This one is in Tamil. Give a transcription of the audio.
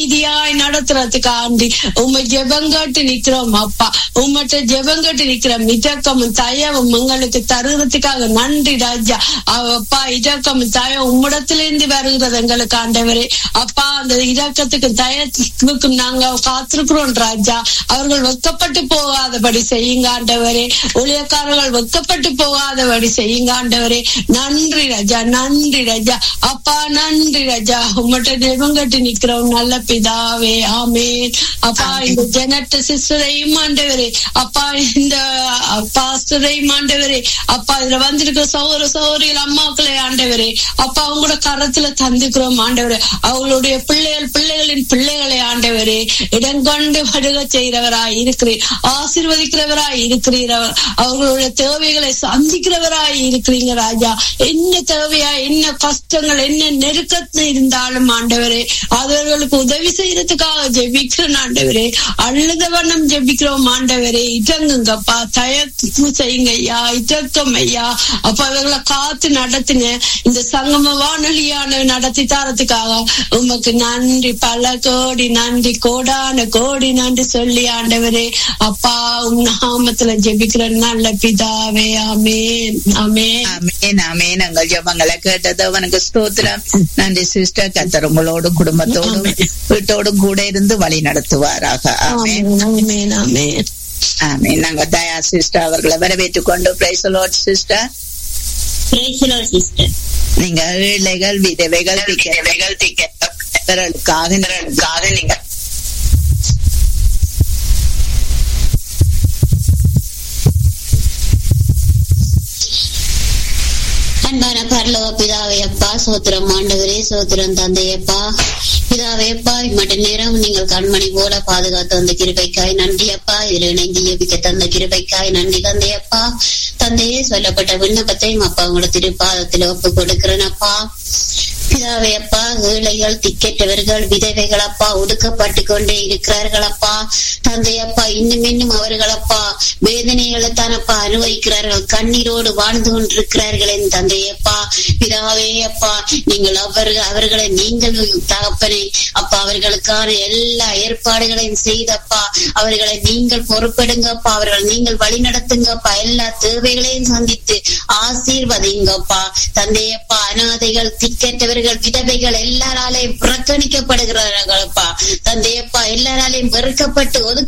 நீதியாய் நடத்துறதுக்காண்டி உண்மை ஜெபங்கட்டு நிக்கிறோம் அப்பா உம்மட்ட ஜெபங்கட்டு நிக்கிறோம் இதக்கமும் தயவும் உங்களுக்கு தருகிறதுக்காக நன்றி ராஜா அப்பா இதக்கமும் தயம் உம்மிடத்திலிருந்து வருகிறது எங்களுக்கு ஆண்டவரே அப்பா அந்த இரக்கத்துக்கு தயத்துக்கும் நாங்க காத்திருக்கிறோம் ராஜா அவர்கள் வெக்கப்பட்டு போகாதபடி செய்யுங்க ஆண்டவரே ஊழியக்காரர்கள் வெக்கப்பட்டு போகாதபடி செய்யுங்க ஆண்டவரே நன்றி ராஜா நன்றி ராஜா அப்பா நன்றி ராஜா உம்மட்ட நெருங்கட்டு நிக்கிறோம் நல்ல பிதாவே ஆமேன் அப்பா இந்த ஜனட்ட சிஸ்டரையும் ஆண்டவரே அப்பா இந்த பாஸ்டரையும் ஆண்டவரே அப்பா இதுல வந்திருக்கிற சௌர சௌரிகள் அம்மாக்களை ஆண்டவரே அப்பா அவங்களோட கரத்துல தந்துக்கிறோம் ஆண்டவரே அவங்களுடைய பிள்ளைகள் பிள்ளைகளின் பிள்ளைகளை ஆண்டவரே இடங்கொண்டு வருக செய்கிறவராய் இருக்கிறீர் ஆசீர்வதிக்கிறவராய் இருக்கிறீர் அவர்களுடைய தேவைகளை சந்திக்கிறவராய் இருக்கிறீங்க ராஜா என்ன தேவையா என்ன கஷ்டங்கள் என்ன நெருக்கத்தில் இருந்தாலும் ஆண்டவரே அவர்களுக்கு உதவி செய்யறதுக்காக ஜெபிக்கிறோம் ஆண்டவரே அழுத வண்ணம் ஜெபிக்கிறோம் ஆண்டவரே இட்டங்குங்கப்பா தயக்கு செய்யுங்க ஐயா இட்டக்கம் ஐயா அப்ப அவர்களை காத்து நடத்துங்க இந்த சங்கம வானொலியான நடத்தி தரத்துக்காக உமக்கு நன்றி பல கோடி நன்றி கோடான கோடி நன்றி சொல்லி ஆண்டவரே அப்பா உம் நாமத்துல ஜெபிக்கிற நல்ல பிதாவே ஆமேன் ஆமேன் ஆமேன் ஆமேன் எங்கள் ஜபங்களை கேட்டது அவனுக்கு ஸ்தோத்திரம் நன்றி சிஸ்டர் கத்தர் உங்களோடு குடும்பத்தோடும் வீட்டோடும் கூட இருந்து வழி நடத்துவாராக ஆமேன் ஆமேன் ஆமேன் ஆமேன் நாங்க தயா சிஸ்டர் அவர்களை வரவேற்றுக் கொண்டு பிரைஸ் சிஸ்டர் சிஸ்டர் நீங்க ஏழைகள் விதவைகள் விதவைகள் திக்கர்களுக்காக நீங்க அன்பான பரலோக பிதாவே அப்பா சோத்திரம் ஆண்டவரே சோத்திரம் தந்தையப்பா பிதாவே அப்பா இம்மட்ட நேரம் நீங்கள் கண்மணி போல பாதுகாத்து வந்த கிருபைக்காய் நன்றி அப்பா இதில் இணைந்து ஜெபிக்க தந்த கிருபைக்காய் நன்றி தந்தையப்பா தந்தையே சொல்லப்பட்ட விண்ணப்பத்தையும் அப்பா உங்களோட திருப்பாதத்தில் ஒப்பு கொடுக்கிறேன் அப்பா பிதாவே அப்பா ஏழைகள் திக்கெட்டவர்கள் விதவைகள் அப்பா ஒடுக்கப்பட்டு கொண்டே இருக்கிறார்கள் அப்பா தந்தை அப்பா இன்னும் இன்னும் அவர்கள் அப்பா வேதனைகளை தானப்பா அனுபவிக்கிறார்கள் கண்ணீரோடு வாழ்ந்து கொண்டிருக்கிறார்கள் என் தந்தையப்பா பிதாவே அப்பா நீங்கள் அவர் அவர்களை நீங்கள் தகப்பனே அப்பா அவர்களுக்கான எல்லா ஏற்பாடுகளையும் செய்தப்பா அவர்களை நீங்கள் பொறுப்பெடுங்கப்பா அவர்கள் நீங்கள் வழி நடத்துங்கப்பா எல்லா தேவைகளையும் சந்தித்து ஆசீர்வதிங்கப்பா தந்தையப்பா அனாதைகள் திக்கெட்டவர்கள் விதவைகள் எல்லாராலையும் புறக்கணிக்கப்படுகிறார்களப்பா தந்தையப்பா எல்லாராலையும் வெறுக்கப்பட்டு ஒதுக்க